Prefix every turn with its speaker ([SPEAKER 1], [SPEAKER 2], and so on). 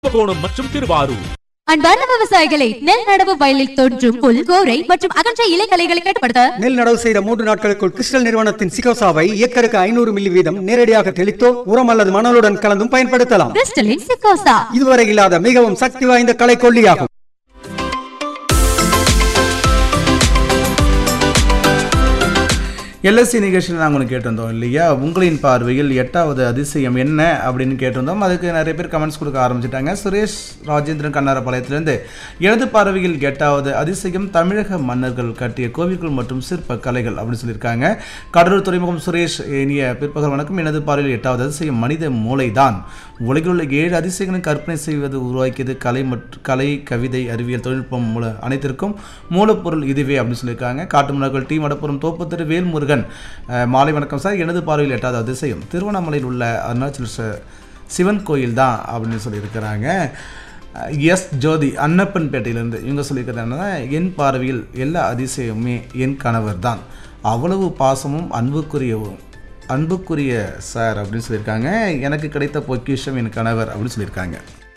[SPEAKER 1] கும்பகோணம் மற்றும் திருவாரூர்
[SPEAKER 2] அன்பார்ந்த விவசாயிகளை நெல் நடவு வயலில் தோன்றும் புல் கோரை மற்றும் அகன்ற இலைகளைகளை கட்டுப்படுத்த
[SPEAKER 3] நெல் நடவு செய்த மூன்று நாட்களுக்குள் கிறிஸ்டல் நிறுவனத்தின் சிகோசாவை ஏக்கருக்கு ஐநூறு மில்லி வீதம் நேரடியாக தெளித்தோ உரம் அல்லது மணலுடன் கலந்தும் பயன்படுத்தலாம்
[SPEAKER 2] கிறிஸ்டலின் சிக்கோசா
[SPEAKER 3] இதுவரை இல்லாத மிகவும் சக்தி வாய்ந்த களைக்கொல்லியாகும்
[SPEAKER 4] எல்எஸ்சி நிகழ்ச்சியில் நாங்கள் ஒன்று கேட்டிருந்தோம் இல்லையா உங்களின் பார்வையில் எட்டாவது அதிசயம் என்ன அப்படின்னு கேட்டிருந்தோம் அதுக்கு நிறைய பேர் கமெண்ட்ஸ் கொடுக்க ஆரம்பிச்சிட்டாங்க சுரேஷ் ராஜேந்திரன் கண்ணாரபாளையத்திலேருந்து எனது பார்வையில் எட்டாவது அதிசயம் தமிழக மன்னர்கள் கட்டிய கோவில்கள் மற்றும் சிற்ப கலைகள் அப்படின்னு சொல்லியிருக்காங்க கடலூர் துறைமுகம் சுரேஷ் இனிய பிற்பகல் வணக்கம் எனது பார்வையில் எட்டாவது அதிசயம் மனித மூளைதான் உலகில் உள்ள ஏழு அதிசயங்களை கற்பனை செய்வது உருவாக்கியது கலை மற்றும் கலை கவிதை அறிவியல் தொழில்நுட்பம் மூல அனைத்திற்கும் மூலப்பொருள் இதுவே அப்படின்னு சொல்லியிருக்காங்க காட்டு மலர்கள் டி மடப்புறம் தோப்புத்திரு வேல்முருகன் அஹ், மாலை வணக்கம் சார் எனது பார்வையில் எட்டாவது அதிசயம் திருவண்ணாமலையில் உள்ள அருணாச்சல ச- சிவன் கோயில் தான் அப்படின்னு சொல்லியிருக்கிறாங்க அஹ், எஸ் ஜோதி அன்னப்பன் பேட்டையிலேருந்து இவங்க சொல்லியிருக்கிறது என்னன்னா என் பார்வையில் எல்லா அதிசயமுமே என் கணவர் தான் அவ்வளவு பாசமும் அன்புக்குரியவும் அன்புக்குரிய சார் அப்படின்னு சொல்லியிருக்காங்க எனக்கு கிடைத்த பொக்கிஷம் என் கணவர் அப்படின்னு சொல்லியிருக்காங்க